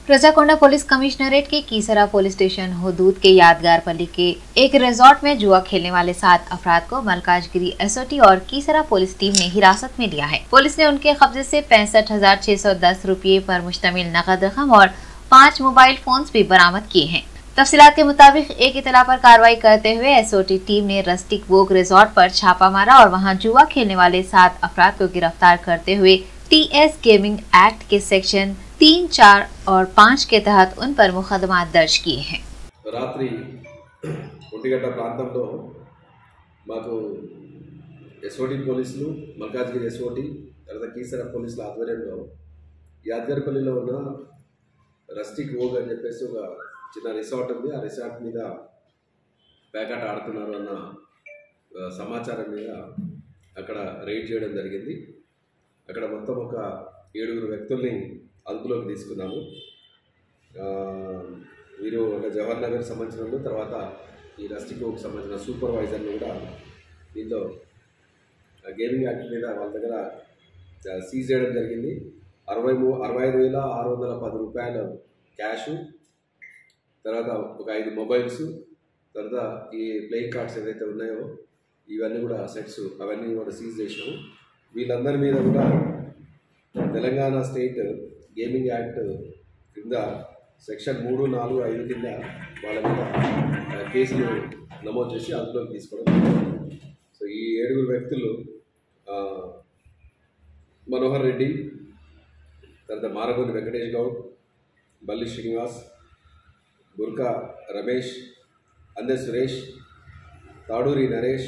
रजाकोंडा police commissionerate के कीसरा police station हदूद के यादगार पल्ली के एक रिजॉर्ट में जुआ खेलने वाले सात अफराद को मलकाजगिरी एसओटी और कीसरा पुलिस टीम ने हिरासत में लिया है पुलिस ने उनके कब्जे से पैंसठ हजार छह सौ दस रूपए पर मुश्तमिल नकद रकम और पाँच मोबाइल फोन्स भी बरामद किए हैं तफसीलात के मुताबिक एक इतला पर कार्रवाई करते हुए एसओटी टीम ने रस्टिक वोग रिजॉर्ट पर छापा मारा और वहां जुआ खेलने वाले सात अफराद को गिरफ्तार करते हुए टीएस गेमिंग एक्ट के सेक्शन तीन चार और पाँच के तहत उन पर मुकदमा दर्ज किए हैं రాత్రి ఒంటిగంట ప్రాంతంలో మాకు ఎస్ఓటి పోలీసులు మల్కాజ్గిరి ఎస్ఓటి తర్వాత కీసర పోలీసుల ఆధ్వర్యంలో యాదగిరిపల్లిలో ఉన్న రస్టిక్ ఓగ్ అని చెప్పేసి ఒక చిన్న రిసార్ట్ ఉంది ఆ రిసార్ట్ మీద ప్యాకెట్ ఆడుతున్నారు అన్న ఆ, సమాచారం మీద అక్కడ రైడ్ చేయడం జరిగింది అక్కడ మొత్తం ఒక ఏడుగురు వ్యక్తుల్ని అదుపులోకి తీసుకున్నాము ఆ, వీరు ఒక జవహర్ నగర్ సంబంధించిన వాళ్ళు, తర్వాత ఈ రస్టికోకి సంబంధించిన సూపర్వైజర్ని కూడా దీంట్లో ఆ గేమింగ్ యాక్ట్ మీద వాళ్ళ దగ్గర ఆ, సీజ్ చేయడం జరిగింది అరవై మూ అరవై ఐదు వేల ఆరు వందల పది రూపాయల క్యాష్ తర్వాత ఒక ఐదు మొబైల్స్ తర్వాత ఈ ప్లేయింగ్ కార్డ్స్ ఏదైతే ఉన్నాయో ఇవన్నీ కూడా సెట్స్ అవన్నీ కూడా సీజ్ చేసినాము వీళ్ళందరి మీద కూడా తెలంగాణ స్టేట్ గేమింగ్ యాక్ట్ కింద సెక్షన్ మూడు నాలుగు ఐదు కింద వాళ్ళ మీద ఆ, కేసులు నమోదు చేసి అందులోకి తీసుకోవడం జరిగింది. సో ఈ ఏడుగురు వ్యక్తులు ఆ, మనోహర్ రెడ్డి తర్వాత మారగోని వెంకటేష్ గౌడ్ బల్లి శ్రీనివాస్ గుర్కా రమేష్ అందే సురేష్ తాడూరి నరేష్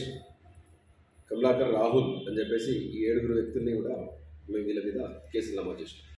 కమలాకర్ రాహుల్ అని చెప్పేసి ఈ ఏడుగురు వ్యక్తుల్ని కూడా మేము వీళ్ళ మీద కేసులు నమోదు చేసినాం